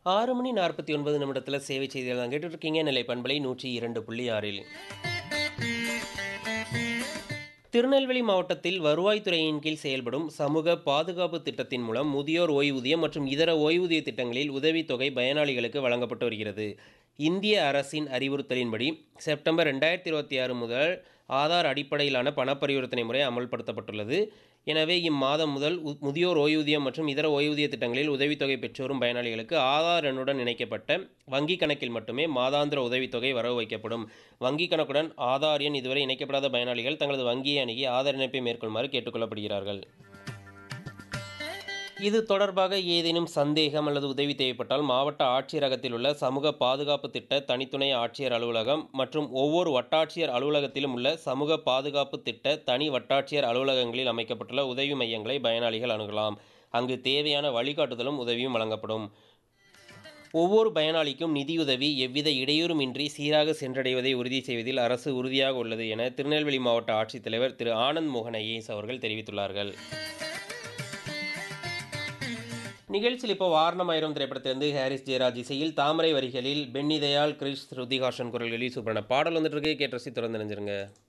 ஆறு மணி நாற்பத்தி ஒன்பது நிமிடத்தில் சேவை செய்திகள் தான் கேட்டுட்ருக்கீங்க நிலை பண்பலை நூற்றி இரண்டு புள்ளி ஆறில் திருநெல்வேலி மாவட்டத்தில் வருவாய்த்துறையின் கீழ் செயல்படும் சமூக பாதுகாப்பு திட்டத்தின் மூலம் முதியோர் ஓய்வூதியம் மற்றும் இதர ஓய்வூதிய திட்டங்களில் உதவித்தொகை பயனாளிகளுக்கு வழங்கப்பட்டு வருகிறது இந்திய அரசின் அறிவுறுத்தலின்படி செப்டம்பர் ரெண்டாயிரத்தி இருபத்தி ஆறு முதல் ஆதார் அடிப்படையிலான பணப்பரிவர்த்தனை முறை அமல்படுத்தப்பட்டுள்ளது எனவே இம்மாதம் முதல் உ- முதியோர் ஓய்வூதியம் மற்றும் இதர ஓய்வூதிய திட்டங்களில் உதவித்தொகை பெற்றோரும் பயனாளிகளுக்கு ஆதார் எண்ணுடன் இணைக்கப்பட்ட வங்கி கணக்கில் மட்டுமே மாதாந்திர உதவித்தொகை வரவு வைக்கப்படும் வங்கி கணக்குடன் ஆதார் எண் இதுவரை இணைக்கப்படாத பயனாளிகள் தங்களது வங்கியை அணுகி ஆதார் இணைப்பை மேற்கொள்ளுமாறு கேட்டுக்கொள்ளப்படுகிறார்கள் இது தொடர்பாக ஏதேனும் சந்தேகம் அல்லது உதவி தேவைப்பட்டால் மாவட்ட ஆட்சியரகத்தில் உள்ள சமூக பாதுகாப்பு திட்ட தனித்துணை ஆட்சியர் அலுவலகம் மற்றும் ஒவ்வொரு வட்டாட்சியர் அலுவலகத்திலும் உள்ள சமூக பாதுகாப்பு திட்ட தனி வட்டாட்சியர் அலுவலகங்களில் அமைக்கப்பட்டுள்ள உதவி மையங்களை பயனாளிகள் அணுகலாம் அங்கு தேவையான வழிகாட்டுதலும் உதவியும் வழங்கப்படும் ஒவ்வொரு பயனாளிக்கும் நிதியுதவி எவ்வித இடையூறுமின்றி சீராக சென்றடைவதை உறுதி செய்வதில் அரசு உறுதியாக உள்ளது என திருநெல்வேலி மாவட்ட ஆட்சித்தலைவர் திரு ஆனந்த் மோகன் ஐஏஎஸ் அவர்கள் தெரிவித்துள்ளார்கள் நிகழ்ச்சியில் இப்போ வாரணமாயிரம் திரைப்படத்திலிருந்து ஹாரிஸ் ஜெயராஜ் இசையில் தாமரை வரிகளில் பென்னி தயாள் கிரிஷ் ஸ்ருதிஹாசன் குரல்களில் சூப்பரான பாடல் வந்துட்டு இருக்கு கேட்டு ரசி தொடர்ந்து நினைஞ்சிருங்க